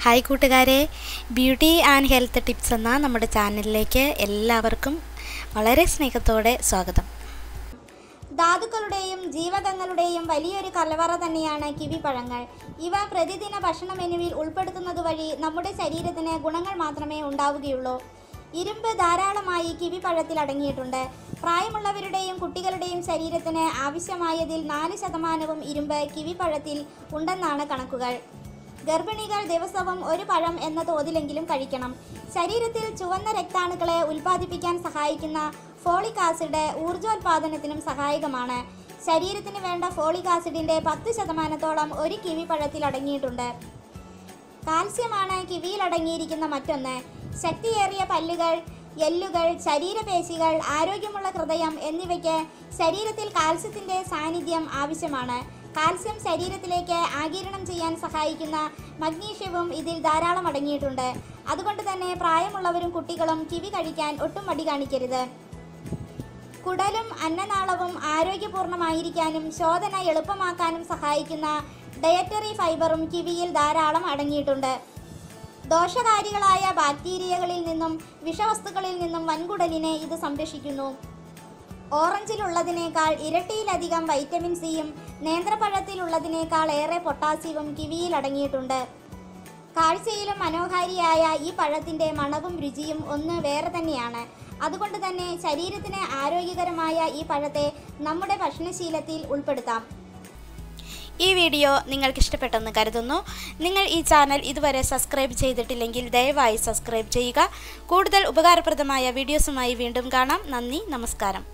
hi കൂട്ടുകാരെ beauty and health tips എന്ന നമ്മുടെ ചാനലിലേക്ക് എല്ലാവർക്കും വളരെ സ്നേഹത്തോടെ സ്വാഗതം ധാതുക്കളുടെയും ജീവകങ്ങളുടെയും വലിയൊരു കലവറ തന്നെയാണ് കിവിപ്പഴങ്ങൾ ഇവ പ്രതിദിന ഭക്ഷണ മെനുവിൽ ഉൾപ്പെടുത്തുന്നത് വഴി നമ്മുടെ ശരീരത്തിന് ഗുണങ്ങൾ മാത്രമേ ഉണ്ടാവുകയുള്ളൂ ഇരുമ്പ് ധാരാളമായി കിവിപ്പഴത്തിൽ അടങ്ങിയിട്ടുണ്ട് പ്രായമുള്ളവരുടെയും കുട്ടികളുടെയും ശരീരത്തിന് ആവശ്യമായതിൽ നാല് ശതമാനവും ഇരുമ്പ് കിവിപ്പഴത്തിൽ ഉണ്ടെന്നാണ് കണക്കുകൾ ഗർഭിണികൾ ദിവസവും ഒരു പഴം എന്ന തോതിലെങ്കിലും കഴിക്കണം ശരീരത്തിൽ ചുവന്ന രക്താണുക്കളെ ഉൽപ്പാദിപ്പിക്കാൻ സഹായിക്കുന്ന ഫോളിക് ആസിഡ് ഊർജോൽപാദനത്തിനും സഹായകമാണ് ശരീരത്തിന് വേണ്ട ഫോളിക് ആസിഡിന്റെ പത്ത് ശതമാനത്തോളം ഒരു കിവി പഴത്തിൽ അടങ്ങിയിട്ടുണ്ട് കാൽസ്യമാണ് കിവിയിൽ അടങ്ങിയിരിക്കുന്ന മറ്റൊന്ന് ശക്തിയേറിയ പല്ലുകൾ എല്ലുകൾ ശരീരപേശികൾ ആരോഗ്യമുള്ള ഹൃദയം എന്നിവയ്ക്ക് ശരീരത്തിൽ കാൽസ്യത്തിന്റെ സാന്നിധ്യം ആവശ്യമാണ് കാൽസ്യം ശരീരത്തിലേക്ക് ആഗിരണം ചെയ്യാൻ സഹായിക്കുന്ന മഗ്നീഷ്യവും ഇതിൽ ധാരാളം അടങ്ങിയിട്ടുണ്ട് അതുകൊണ്ട് തന്നെ പ്രായമുള്ളവരും കുട്ടികളും കിവി കഴിക്കാൻ ഒട്ടും മടി കാണിക്കരുത് കുടലും അന്നനാളവും ആരോഗ്യപൂർണ്ണമായിരിക്കാനും ശോധന എളുപ്പമാക്കാനും സഹായിക്കുന്ന ഡയറ്ററി ഫൈബറും കിവിയിൽ ധാരാളം അടങ്ങിയിട്ടുണ്ട് ദോഷകാരികളായ ബാക്ടീരിയകളിൽ നിന്നും വിഷവസ്തുക്കളിൽ നിന്നും വൻകുടലിനെ ഇത് സംരക്ഷിക്കുന്നു ഓറഞ്ചിലുള്ളതിനേക്കാൾ ഇരട്ടിയിലധികം വൈറ്റമിൻ സിയും നേന്ത്രപ്പഴത്തിലുള്ളതിനേക്കാൾ ഏറെ പൊട്ടാസ്യവും കിവിയിൽ അടങ്ങിയിട്ടുണ്ട് കാഴ്ചയിലും മനോഹാരിയായ ഈ പഴത്തിൻ്റെ മണവും രുചിയും ഒന്ന് വേറെ തന്നെയാണ് അതുകൊണ്ട് തന്നെ ശരീരത്തിന് ആരോഗ്യകരമായ ഈ പഴത്തെ നമ്മുടെ ഭക്ഷണശീലത്തിൽ ഉൾപ്പെടുത്താം ഈ വീഡിയോ നിങ്ങൾക്ക് ഇഷ്ടപ്പെട്ടെന്ന് കരുതുന്നു നിങ്ങൾ ഈ ചാനൽ ഇതുവരെ സബ്സ്ക്രൈബ് ചെയ്തിട്ടില്ലെങ്കിൽ ദയവായി സബ്സ്ക്രൈബ് ചെയ്യുക കൂടുതൽ ഉപകാരപ്രദമായ വീഡിയോസുമായി വീണ്ടും കാണാം നന്ദി നമസ്കാരം